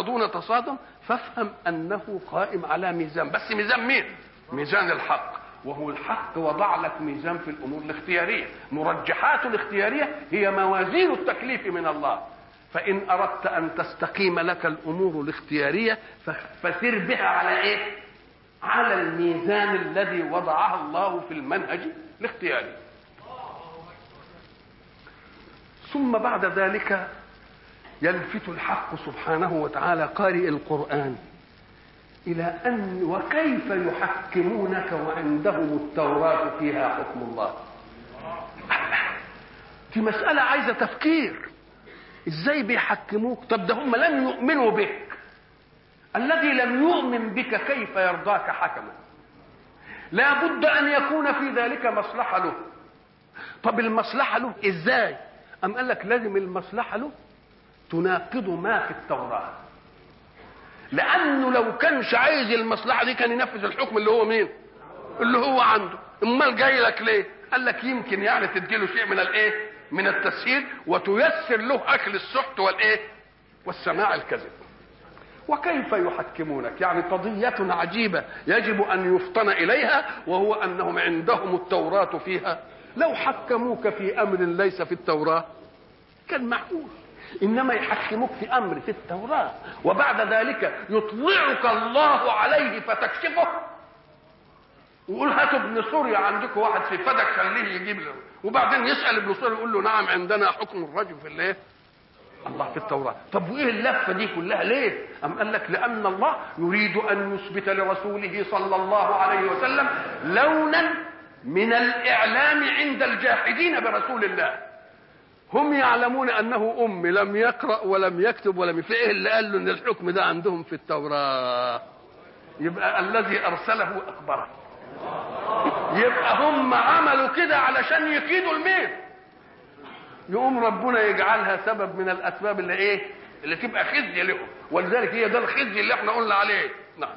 تصعدون تصاعدا فافهم انه قائم على ميزان بس ميزان مين ميزان الحق وهو الحق وضع لك ميزان في الامور الاختياريه مرجحات الاختياريه هي موازين التكليف من الله فان اردت ان تستقيم لك الامور الاختياريه فسر بها على ايه على الميزان الذي وضعه الله في المنهج الاختياري ثم بعد ذلك يلفت الحق سبحانه وتعالى قارئ القرآن إلى أن وكيف يحكمونك وعندهم التوراة فيها حكم الله دي مسألة عايزة تفكير ازاي بيحكموك طب ده هم لم يؤمنوا بك الذي لم يؤمن بك كيف يرضاك حكما لا بد ان يكون في ذلك مصلحه له طب المصلحه له ازاي ام قال لك لازم المصلحه له تناقض ما في التوراه لانه لو كانش عايز المصلحه دي كان ينفذ الحكم اللي هو مين اللي هو عنده امال جاي لك ليه قال لك يمكن يعني تديله شيء من الايه من التسهيل وتيسر له اكل السحت والايه والسماع الكذب وكيف يحكمونك يعني قضية عجيبة يجب أن يفطن إليها وهو أنهم عندهم التوراة فيها لو حكموك في أمر ليس في التوراة كان معقول إنما يحكموك في أمر في التوراة وبعد ذلك يطلعك الله عليه فتكشفه ويقول هاتوا ابن سوريا عندكم واحد في فدك خليه يجيب له وبعدين يسأل ابن سوريا يقول له نعم عندنا حكم الرجل في الايه الله في التوراة طب وإيه اللفة دي كلها ليه أم قال لك لأن الله يريد أن يثبت لرسوله صلى الله عليه وسلم لونا من الإعلام عند الجاحدين برسول الله هم يعلمون أنه أم لم يقرأ ولم يكتب ولم في إيه اللي قال له إن الحكم ده عندهم في التوراة يبقى الذي أرسله أخبره يبقى هم عملوا كده علشان يكيدوا المين يقوم ربنا يجعلها سبب من الاسباب اللي ايه اللي تبقى خزي لهم ولذلك هي ده الخزي اللي احنا قلنا عليه نعم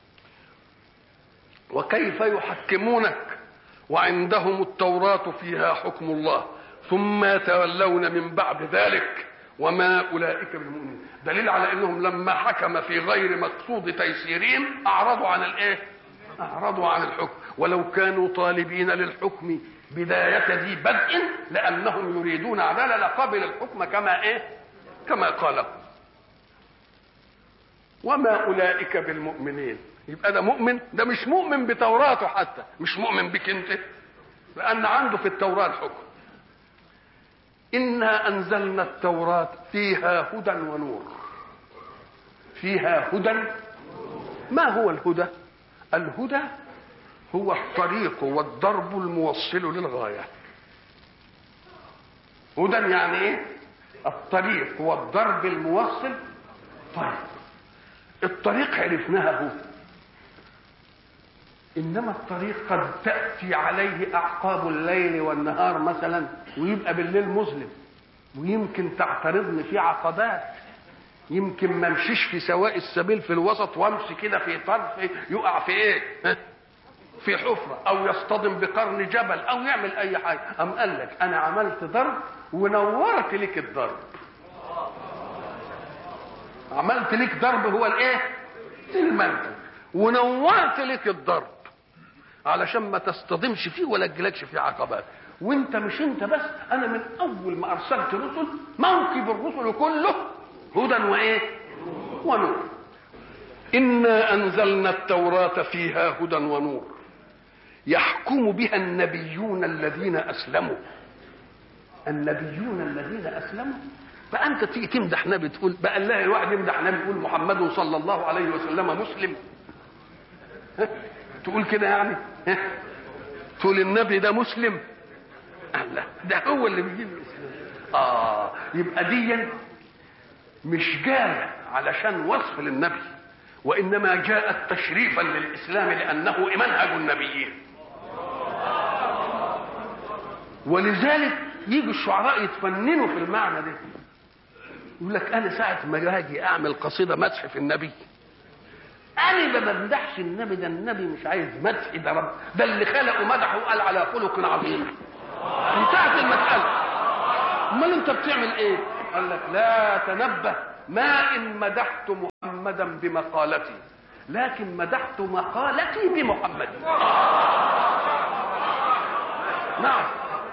وكيف يحكمونك وعندهم التوراة فيها حكم الله ثم يتولون من بعد ذلك وما أولئك بالمؤمنين دليل على أنهم لما حكم في غير مقصود تيسيرهم أعرضوا عن الإيه أعرضوا عن الحكم ولو كانوا طالبين للحكم بداية ذي بدء لأنهم يريدون عدالة لقبل الحكم كما إيه كما قال وما أولئك بالمؤمنين يبقى ده مؤمن ده مش مؤمن بتوراته حتى مش مؤمن بك انت لأن عنده في التوراة الحكم إنا أنزلنا التوراة فيها هدى ونور فيها هدى ما هو الهدى الهدى هو الطريق والضرب الموصل للغاية هدى يعني ايه الطريق والضرب الموصل طيب الطريق عرفناها هو انما الطريق قد تاتي عليه اعقاب الليل والنهار مثلا ويبقى بالليل مظلم ويمكن تعترضني فيه عقبات يمكن ما امشيش في سواء السبيل في الوسط وامشي كده في طرف يقع في ايه في حفرة أو يصطدم بقرن جبل أو يعمل أي حاجة أم قال لك أنا عملت ضرب ونورت لك الضرب عملت لك ضرب هو الإيه؟ المنهج ونورت لك الضرب علشان ما تصطدمش فيه ولا تجيلكش فيه عقبات وانت مش انت بس انا من اول ما ارسلت رسل موكب الرسل كله هدى وايه ونور انا انزلنا التوراه فيها هدى ونور يحكم بها النبيون الذين اسلموا النبيون الذين اسلموا فانت تيجي تمدح نبي تقول بقى الله الواحد يمدح نبي يقول محمد صلى الله عليه وسلم مسلم ها؟ تقول كده يعني ها؟ تقول النبي ده مسلم لا ده هو اللي بيجيب الاسلام اه يبقى دي مش جايه علشان وصف للنبي وانما جاءت تشريفا للاسلام لانه منهج النبيين ولذلك يجي الشعراء يتفننوا في المعنى ده يقول لك انا ساعه ما باجي اعمل قصيده مدح في النبي انا ما بمدحش النبي ده النبي مش عايز مدح ده رب ده اللي خلقه مدحه وقال على خلق عظيم انتهت المساله امال انت بتعمل ايه قال لك لا تنبه ما ان مدحت محمدا بمقالتي لكن مدحت مقالتي بمحمد نعم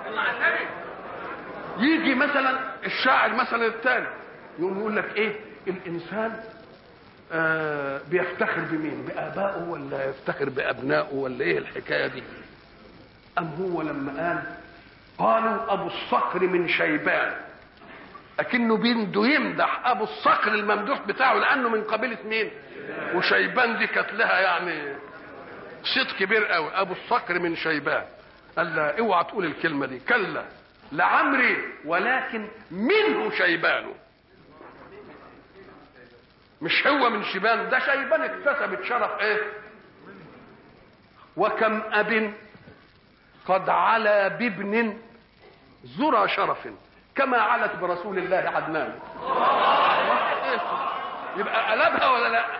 يجي مثلا الشاعر مثلا الثاني يقوم يقول لك ايه الانسان آه بيفتخر بمين بابائه ولا يفتخر بابنائه ولا ايه الحكايه دي ام هو لما قال قالوا ابو الصقر من شيبان اكنه بده يمدح ابو الصقر الممدوح بتاعه لانه من قبيله مين وشيبان دي كانت لها يعني صيت كبير قوي ابو الصقر من شيبان قال لا اوعى تقول الكلمه دي كلا لعمري ولكن منه شيبان مش هو من شيبان ده شيبان اكتسبت شرف ايه وكم اب قد علا بابن ذرى شرف كما علت برسول الله عدنان يبقى قلبها ولا لا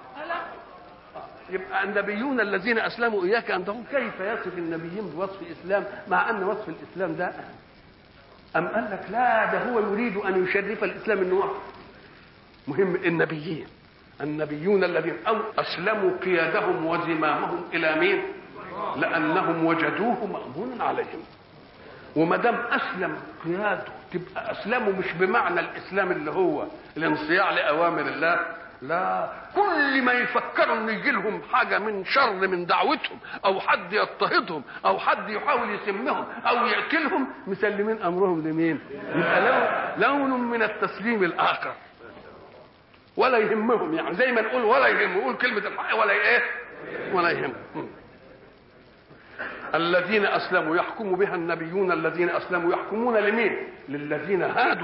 يبقى النبيون الذين اسلموا اياك ان تقول كيف يصف النبيين بوصف الاسلام مع ان وصف الاسلام ده ام قال لك لا ده هو يريد ان يشرف الاسلام انه مهم النبيين النبيون الذين او اسلموا قيادهم وزمامهم الى مين لانهم وجدوه مامونا عليهم وما دام اسلم قياده تبقى اسلموا مش بمعنى الاسلام اللي هو الانصياع لاوامر الله لا كل ما يفكروا ان يجي لهم حاجه من شر من دعوتهم او حد يضطهدهم او حد يحاول يسمهم او يقتلهم مسلمين امرهم لمين يبقى لون, لون من التسليم الاخر ولا يهمهم يعني زي ما نقول ولا يهم يقول كلمه الحق ولا ايه ولا يهم الذين اسلموا يحكم بها النبيون الذين اسلموا يحكمون لمين للذين هادوا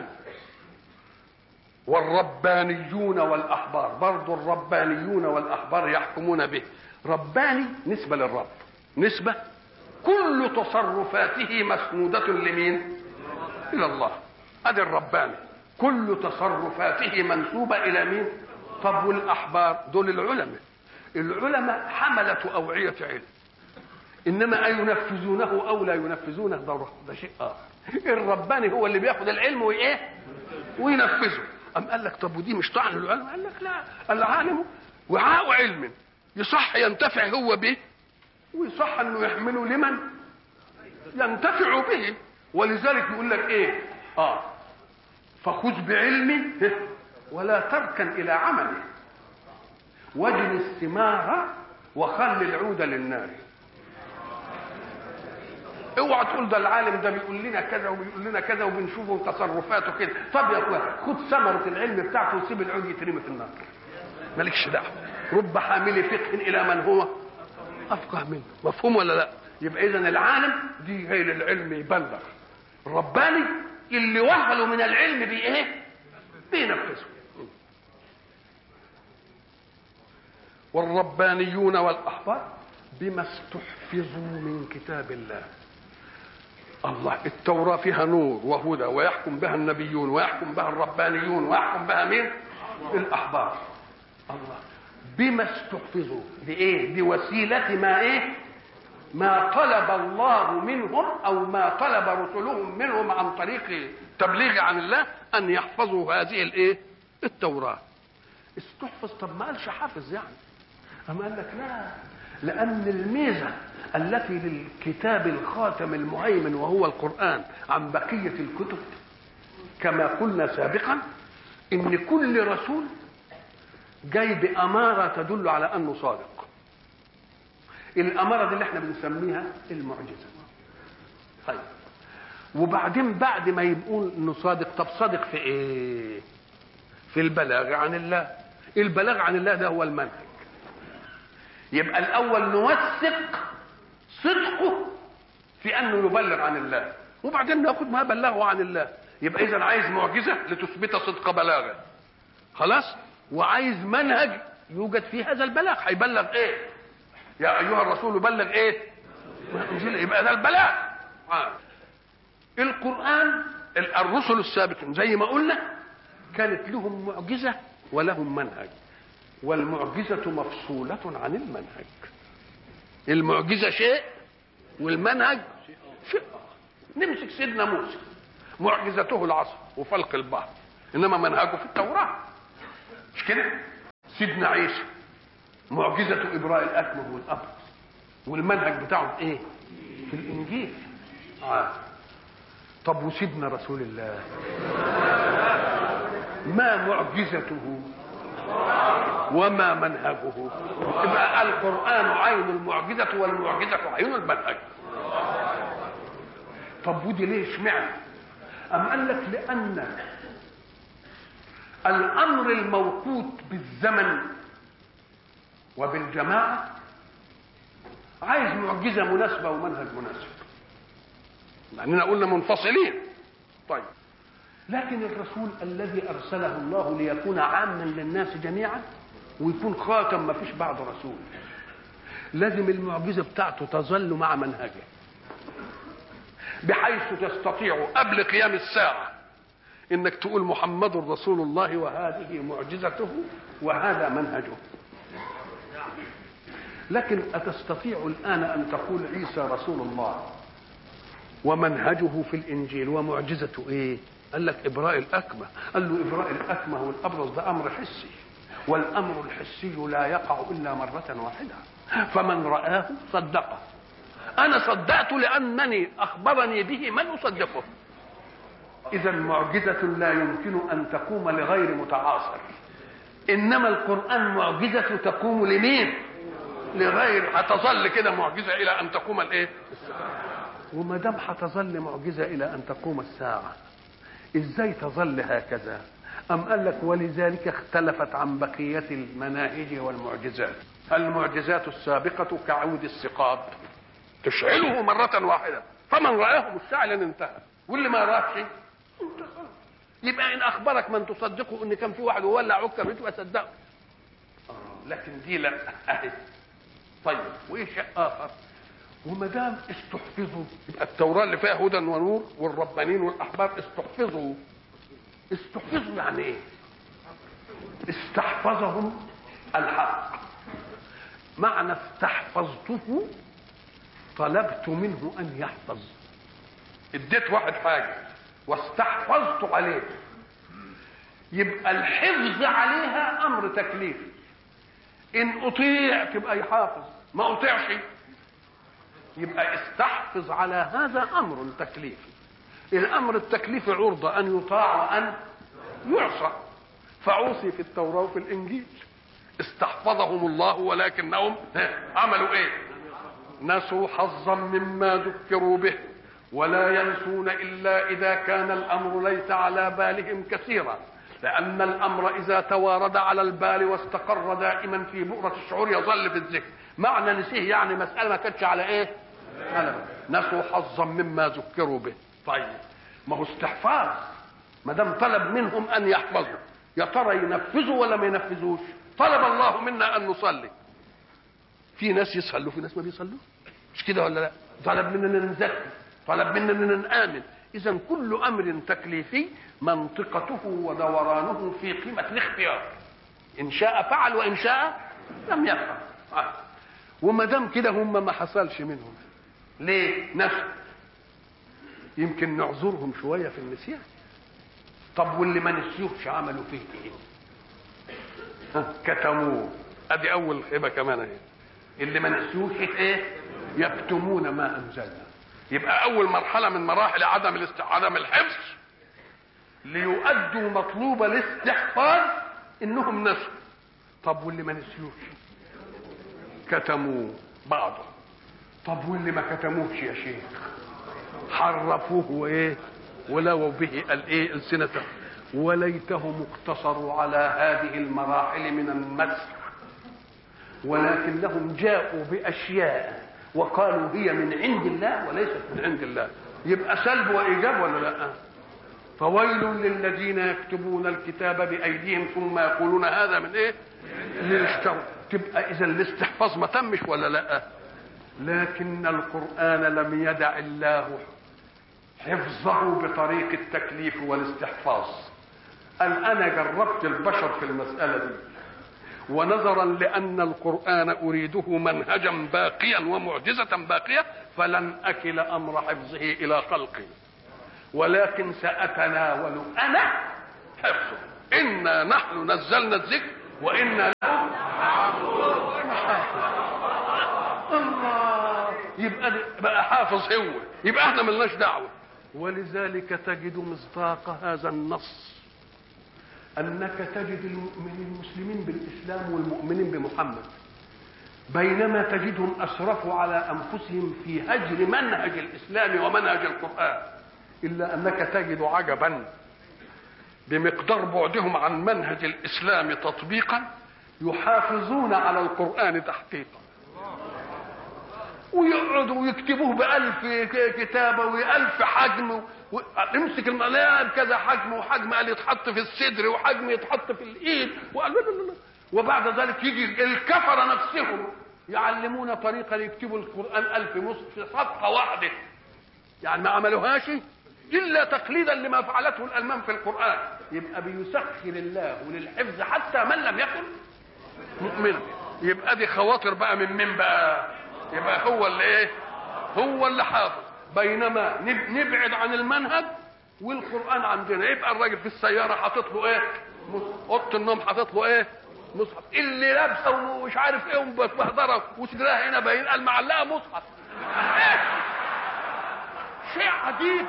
والربانيون والاحبار برضو الربانيون والاحبار يحكمون به رباني نسبه للرب نسبه كل تصرفاته مسنوده لمين الى الله ادي الرباني كل تصرفاته منسوبه الى مين طب والاحبار دول العلماء العلماء حمله اوعيه علم انما اينفذونه او لا ينفذونه ده ده شيء اخر الرباني هو اللي بياخد العلم وايه وينفذه أم قال لك طب ودي مش طعن العلم قال لك لا العالم وعاء علم يصح ينتفع هو به ويصح انه يحمله لمن ينتفع به ولذلك يقول لك ايه اه فخذ بعلمه ولا تركن الى عمله واجن الثمار وخل العود للنار اوعى تقول ده العالم ده بيقول لنا كذا وبيقول لنا كذا وبنشوفه تصرفاته كده طب يا اخوان خد ثمره العلم بتاعته وسيب العود يترمي في النار مالكش دعوه رب حامل فقه الى من هو افقه منه مفهوم ولا لا يبقى اذا العالم دي غير العلم يبلغ الرباني اللي وهله من العلم بايه بينفذه والربانيون والاحبار بما استحفظوا من كتاب الله الله التوراة فيها نور وهدى ويحكم بها النبيون ويحكم بها الربانيون ويحكم بها مين؟ الأحبار الله بما استحفظوا بإيه؟ بوسيلة ما إيه؟ ما طلب الله منهم أو ما طلب رسلهم منهم عن طريق تبليغ عن الله أن يحفظوا هذه الإيه؟ التوراة استحفظ طب ما قالش حافظ يعني أما قال لك لا لأن الميزة التي للكتاب الخاتم المهيمن وهو القرآن عن بقية الكتب كما قلنا سابقا إن كل رسول جاي بأمارة تدل على أنه صادق الأمارة دي اللي احنا بنسميها المعجزة طيب وبعدين بعد ما يبقوا انه صادق طب صادق في ايه في البلاغ عن الله البلاغ عن الله ده هو المنهج يبقى الاول نوثق صدقه في انه يبلغ عن الله وبعدين ناخد ما بلغه عن الله يبقى اذا عايز معجزه لتثبت صدق بلاغه خلاص وعايز منهج يوجد في هذا البلاغ هيبلغ ايه يا ايها الرسول بلغ ايه يبقى ده البلاغ آه. القران الرسل السابقين زي ما قلنا كانت لهم معجزه ولهم منهج والمعجزة مفصولة عن المنهج المعجزة شيء والمنهج شيء نمسك سيدنا موسى معجزته العصا وفلق البحر انما منهجه في التوراة مش كده سيدنا عيسى معجزة إبراء الأكمه والأبرص والمنهج بتاعه إيه في الإنجيل آه. طب وسيدنا رسول الله ما معجزته وما منهجه يبقى القرآن عين المعجزة والمعجزة عين المنهج طب ودي ليه اشمعنى أم قال لك لأن الأمر الموقوت بالزمن وبالجماعة عايز معجزة مناسبة ومنهج مناسب لأننا قلنا منفصلين طيب لكن الرسول الذي أرسله الله ليكون عاما للناس جميعا ويكون خاتم ما فيش بعد رسول لازم المعجزة بتاعته تظل مع منهجه بحيث تستطيع قبل قيام الساعة انك تقول محمد رسول الله وهذه معجزته وهذا منهجه لكن أتستطيع الآن أن تقول عيسى رسول الله ومنهجه في الإنجيل ومعجزته إيه قال لك إبراء الأكمة قال له إبراء الأكمة والأبرص ده أمر حسي والأمر الحسي لا يقع إلا مرة واحدة فمن رآه صدقه أنا صدقت لأنني أخبرني به من أصدقه إذا معجزة لا يمكن أن تقوم لغير متعاصر إنما القرآن معجزة تقوم لمين؟ لغير هتظل كده معجزة إلى أن تقوم الإيه؟ وما دام هتظل معجزة إلى أن تقوم الساعة إزاي تظل هكذا؟ أم قال لك ولذلك اختلفت عن بقية المناهج والمعجزات المعجزات السابقة كعود السقاب تشعله مرة واحدة فمن رآه مشتعلا انتهى واللي ما راهش يبقى إن أخبرك من تصدقه إن كان في واحد وولع عكا بيته أصدقه لكن دي لا أهي طيب وإيه شيء آخر وما دام استحفظوا يبقى التوراة اللي فيها هدى ونور والربانيين والأحبار استحفظوا استحفظوا يعني ايه استحفظهم الحق معنى استحفظته طلبت منه ان يحفظ اديت واحد حاجه واستحفظت عليه يبقى الحفظ عليها امر تكليفي ان اطيع تبقى يحافظ ما اطيعش يبقى استحفظ على هذا امر تكليفي الامر التكليفي عرضه ان يطاع وان يعصى فعوصي في التوراه وفي الانجيل استحفظهم الله ولكنهم عملوا ايه نسوا حظا مما ذكروا به ولا ينسون الا اذا كان الامر ليس على بالهم كثيرا لان الامر اذا توارد على البال واستقر دائما في بؤره الشعور يظل في الذهن معنى نسيه يعني مساله ما كانتش على ايه على نسوا حظا مما ذكروا به طيب ما هو استحفاظ ما دام طلب منهم ان يحفظوا يا ترى ينفذوا ولا ما ينفذوش طلب الله منا ان نصلي في ناس يصلوا في ناس ما بيصلوا مش كده ولا لا طلب مننا نزكي طلب مننا نآمن اذا كل امر تكليفي منطقته ودورانه في قيمه الاختيار ان شاء فعل وان شاء لم يفعل آه. وما دام كده هم ما حصلش منهم ليه نفس يمكن نعذرهم شويه في النسيان طب واللي ما نسيوش عملوا فيه ايه ها كتموه ادي اول خيبه كمان اهي اللي ما نسيوش ايه يكتمون ما انزلنا يبقى اول مرحله من مراحل عدم الاست... عدم الحفظ ليؤدوا مطلوب الاستحفاظ انهم نسوا طب واللي ما نسيوش كتموه بعضه طب واللي ما كتموهش يا شيخ حرفوه وايه ولووا به الايه السنة وليتهم اقتصروا على هذه المراحل من المسح ولكنهم جاءوا باشياء وقالوا هي من عند الله وليست من عند الله يبقى سلب وايجاب ولا لا فويل للذين يكتبون الكتاب بايديهم ثم يقولون هذا من ايه ليشتروا تبقى اذا الاستحفاظ ما تمش ولا لا لكن القران لم يدع الله حفظه بطريق التكليف والاستحفاظ قال انا جربت البشر في المساله دي ونظرا لان القران اريده منهجا باقيا ومعجزه باقيه فلن اكل امر حفظه الى خلقي ولكن ساتناول انا حفظه انا نحن نزلنا الذكر وانا له الله يبقى بقى حافظ هو يبقى احنا ملناش دعوه ولذلك تجد مصداق هذا النص انك تجد المؤمنين المسلمين بالاسلام والمؤمنين بمحمد بينما تجدهم اسرفوا على انفسهم في هجر منهج الاسلام ومنهج القران الا انك تجد عجبا بمقدار بعدهم عن منهج الاسلام تطبيقا يحافظون على القران تحقيقا ويقعدوا ويكتبوه بألف كتابة وألف حجم و... يمسك الملاعب كذا حجم وحجم قال يتحط في الصدر وحجم يتحط في الإيد وقال وبعد ذلك يجي الكفرة نفسهم يعلمون طريقة ليكتبوا القرآن ألف مصحف في صفحة واحدة يعني ما عملوهاش إلا تقليدا لما فعلته الألمان في القرآن يبقى بيسخر الله للحفظ حتى من لم يكن مؤمنا يبقى دي خواطر بقى من مين بقى يبقى هو اللي ايه هو اللي حافظ بينما نبعد عن المنهج والقران عندنا يبقى الراجل في السياره حاطط له ايه اوضه النوم حاطط له ايه مصحف اللي لابسه ومش عارف ايه ومبهدره وصدرها هنا باين قال معلقه مصحف إيه؟ شيء عجيب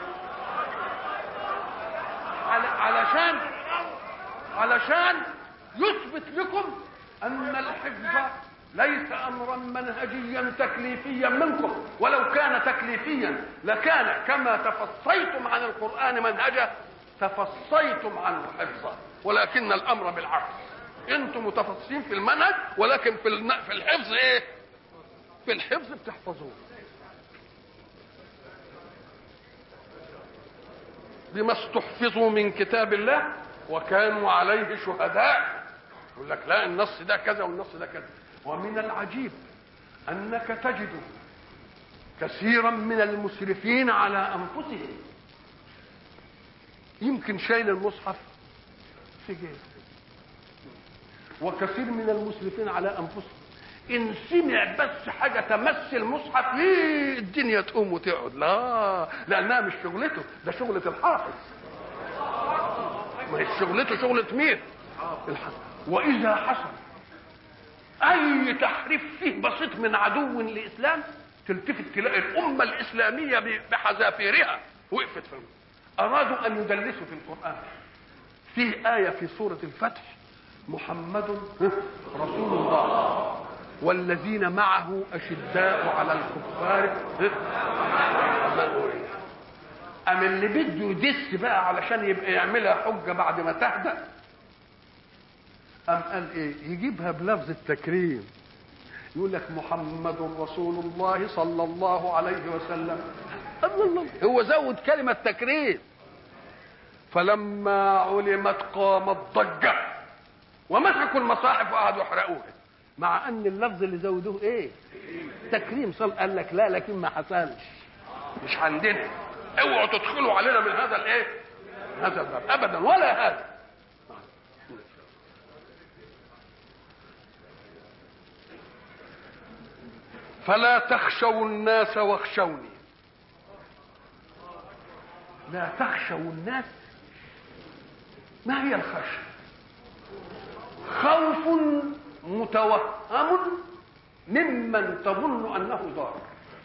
علشان علشان يثبت لكم ان الحفظ ليس امرا منهجيا تكليفيا منكم ولو كان تكليفيا لكان كما تفصيتم عن القران منهجا تفصيتم عنه حفظا ولكن الامر بالعكس انتم متفصصين في المنهج ولكن في في الحفظ ايه في الحفظ بتحفظوه بما استحفظوا من كتاب الله وكانوا عليه شهداء يقول لك لا النص ده كذا والنص ده كذا ومن العجيب انك تجد كثيرا من المسرفين على انفسهم يمكن شايل المصحف في جيبه وكثير من المسرفين على انفسهم ان سمع بس حاجه تمس المصحف ليه الدنيا تقوم وتقعد لا لانها مش شغلته ده شغله الحافظ ما هي شغلته شغله مين الحافظ واذا حصل اي تحريف فيه بسيط من عدو للاسلام تلتفت تلاقي الامه الاسلاميه بحذافيرها وقفت في ارادوا ان يدلسوا في القران فيه ايه في سوره الفتح محمد رسول الله والذين معه اشداء على الكفار أم اللي بده يدس بقى علشان يبقى يعملها حجه بعد ما تهدأ أم قال إيه يجيبها بلفظ التكريم يقول لك محمد رسول الله صلى الله عليه وسلم الله هو زود كلمة تكريم فلما علمت قامت ضجة ومسكوا المصاحف وقعدوا يحرقوها مع ان اللفظ اللي زودوه ايه تكريم صل قال لك لا لكن ما حصلش مش عندنا اوعوا تدخلوا علينا من هذا الايه هذا الباب ابدا ولا هذا فلا تخشوا الناس واخشوني لا تخشوا الناس ما هي الخشيه خوف متوهم ممن تظن انه ضار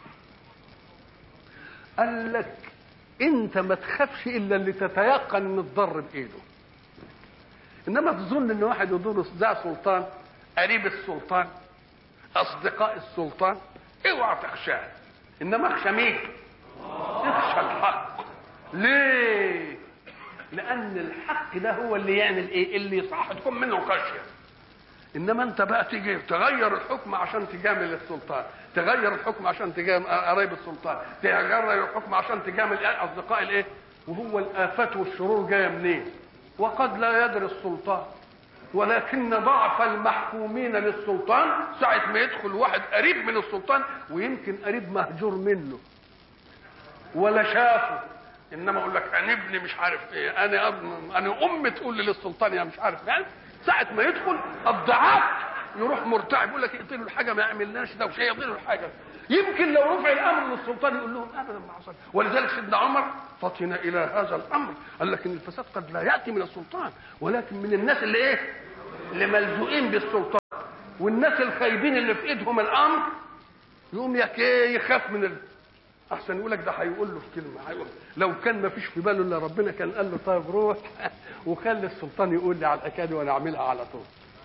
قال لك انت ما تخافش الا اللي تتيقن ان الضر بايده انما تظن ان واحد يضر ده سلطان قريب السلطان اصدقاء السلطان اوعى تخشاه انما اخشى مين اخشى الحق ليه لان الحق ده هو اللي يعمل ايه اللي صح تكون منه خشيه انما انت بقى تيجي تغير الحكم عشان تجامل السلطان تغير الحكم عشان تجامل قرايب السلطان تغير الحكم عشان تجامل اصدقاء الايه وهو الافات والشرور جايه منين وقد لا يدري السلطان ولكن ضعف المحكومين للسلطان ساعة ما يدخل واحد قريب من السلطان ويمكن قريب مهجور منه ولا شافه انما اقول لك انا ابني مش عارف ايه انا أب... انا ام تقول لي للسلطان يا مش عارف يعني ساعة ما يدخل الضعاف يروح مرتعب يقول لك اقتلوا الحاجه ما يعملناش ده وشيء يقتلوا الحاجه يمكن لو رفع الامر للسلطان يقول لهم ابدا ما حصل ولذلك سيدنا عمر فطن الى هذا الامر قال لك ان الفساد قد لا ياتي من السلطان ولكن من الناس اللي ايه اللي ملزوقين بالسلطان والناس الخايبين اللي في ايدهم الامر يقوم يك ايه يخاف من ال... احسن يقول لك ده هيقول له في كلمه هيقول لو كان ما فيش في باله الا ربنا كان قال له طيب روح وخلي السلطان يقول لي على الحكايه دي وانا اعملها على طول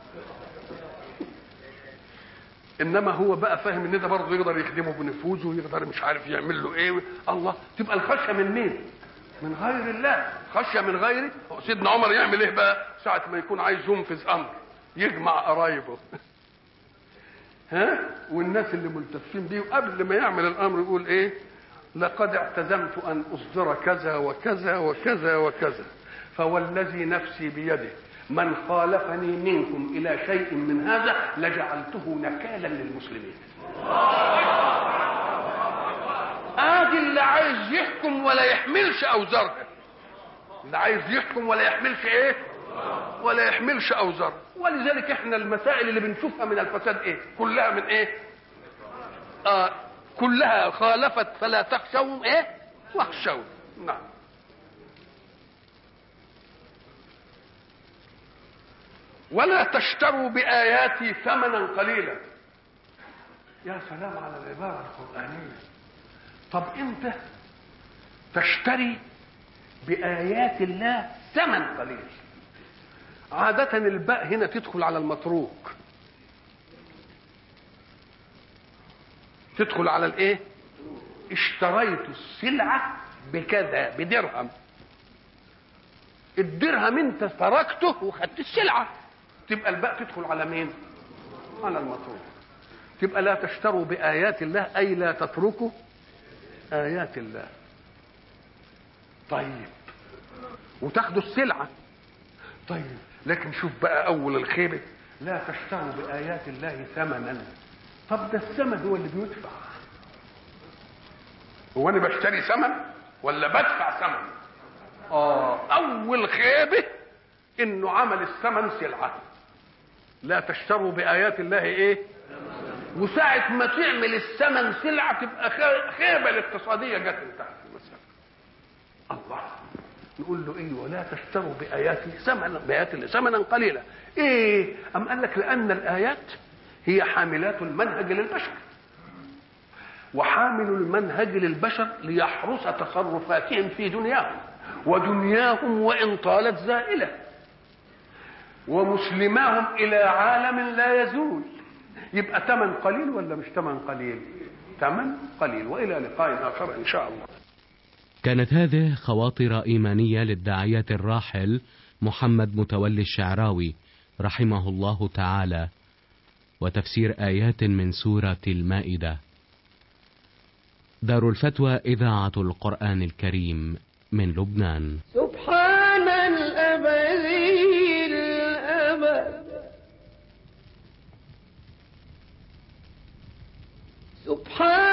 انما هو بقى فاهم ان ده برضه يقدر يخدمه بنفوذه ويقدر مش عارف يعمل له ايه الله تبقى الخشيه من مين؟ من غير الله خشيه من غيره سيدنا عمر يعمل ايه بقى؟ ساعه ما يكون عايز ينفذ امر يجمع قرايبه ها والناس اللي ملتفين بيه قبل ما يعمل الامر يقول ايه؟ لقد اعتزمت ان اصدر كذا وكذا وكذا وكذا فوالذي نفسي بيده من خالفني منكم الى شيء من هذا لجعلته نكالا للمسلمين ادي اللي عايز يحكم ولا يحملش اوزارها اللي عايز يحكم ولا يحملش ايه ولا يحملش اوزار ولذلك احنا المسائل اللي بنشوفها من الفساد ايه كلها من ايه آه كلها خالفت فلا تخشوا ايه واخشوا نعم ولا تشتروا بآياتي ثمنا قليلا يا سلام على العبارة القرآنية طب انت تشتري بآيات الله ثمن قليل عادة الباء هنا تدخل على المتروك تدخل على الايه اشتريت السلعة بكذا بدرهم الدرهم انت تركته وخدت السلعة تبقى الباء تدخل على مين على المتروك تبقى لا تشتروا بآيات الله أي لا تتركوا آيات الله طيب وتاخدوا السلعة طيب لكن شوف بقى أول الخيبة لا تشتروا بآيات الله ثمنا طب ده الثمن هو اللي بيدفع هو أنا بشتري ثمن ولا بدفع ثمن آه أول خيبة إنه عمل الثمن سلعة لا تشتروا بآيات الله إيه وساعة ما تعمل الثمن سلعة تبقى خيبة الاقتصادية جت تحت المسألة الله نقول له ايه ولا تشتروا بآياتي ثمنا بآيات الله ثمنا قليلا ايه أم قال لك لأن الآيات هي حاملات المنهج للبشر وحامل المنهج للبشر ليحرس تصرفاتهم في دنياهم ودنياهم وإن طالت زائلة ومسلماهم إلى عالم لا يزول يبقى ثمن قليل ولا مش ثمن قليل ثمن قليل وإلى لقاء آخر إن شاء الله كانت هذه خواطر إيمانية للداعية الراحل محمد متولي الشعراوي رحمه الله تعالى وتفسير آيات من سورة المائدة دار الفتوى إذاعة القرآن الكريم من لبنان سبحان الأبدي الأبد سبحان